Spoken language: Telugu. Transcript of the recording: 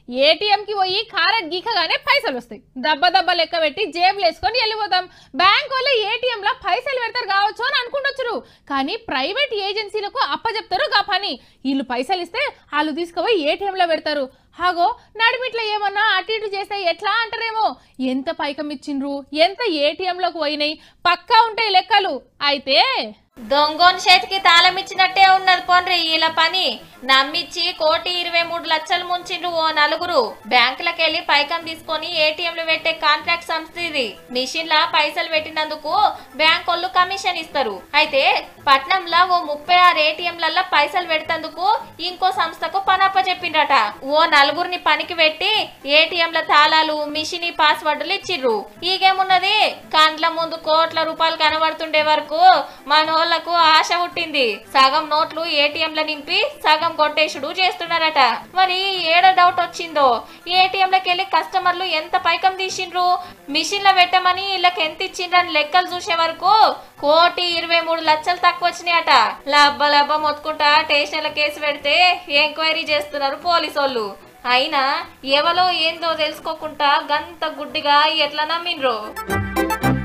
ఏటీఎం కి పోయి కారెట్ గీకగానే పైసలు వస్తాయి దబ్బ దబ్బ లెక్క పెట్టి జేబులు వేసుకొని వెళ్ళిపోతాం బ్యాంక్ వాళ్ళు ఏటీఎం లో పైసలు పెడతారు కావచ్చు అని అనుకుంటొచ్చురు కానీ ప్రైవేట్ ఏజెన్సీలకు అప్పచెప్తారు గా పని వీళ్ళు పైసలు ఇస్తే వాళ్ళు తీసుకుపోయి ఏటీఎం లో పెడతారు హాగో నడిమిట్లో ఏమన్నా అటు ఇటు చేస్తే ఎట్లా అంటారేమో ఎంత పైకం ఇచ్చిండ్రు ఎంత ఏటీఎంలోకి పోయినాయి పక్కా ఉంటాయి లెక్కలు అయితే దొంగోని చేతికి తాళం ఇచ్చినట్టే ఉన్నది పోన్రి ఇలా పని నమ్మిచ్చి కోటి ఇరవై మూడు లక్షలు ముంచిండ్రు ఓ నలుగురు బ్యాంకులకు వెళ్లి పైకం తీసుకొని ఏటీఎంలు పెట్టే కాంట్రాక్ట్ సంస్థ ఇది మిషన్ లా పైసలు పెట్టినందుకు బ్యాంక్ వాళ్ళు కమిషన్ ఇస్తారు అయితే పట్నంలో ఓ ముప్పై ఆరు ఏటీఎంలలో పైసలు పెడతందుకు ఇంకో సంస్థకు పనప్ప చెప్పిండ్రట ఓ నలుగురిని పనికి పెట్టి ఏటీఎంల తాళాలు మిషన్ పాస్వర్డ్లు ఇచ్చిర్రు ఈగేమున్నది కండ్ల ముందు కోట్ల రూపాయలు కనబడుతుండే వరకు మనోళ్లకు ఆశ పుట్టింది సగం నోట్లు ఏటీఎంల నింపి సగం కొట్టేసుడు చేస్తున్నారట మరి ఏడ డౌట్ వచ్చిందో ఏటీఎంలకు వెళ్ళి కస్టమర్లు ఎంత పైకం తీసిండ్రు మిషన్ల పెట్టమని వీళ్ళకి ఎంత ఇచ్చిండ్రని లెక్కలు చూసే వరకు కోటి ఇరవై మూడు లక్షలు తక్కువ వచ్చినాయట లబ్బ లబ్బ మొత్తుకుంటా స్టేషన్ల కేసు పెడితే ఎంక్వైరీ చేస్తున్నారు పోలీసోళ్ళు అయినా ఎవలో ఏందో తెలుసుకోకుండా గంత గుడ్డిగా ఎట్లా నమ్మిండ్రు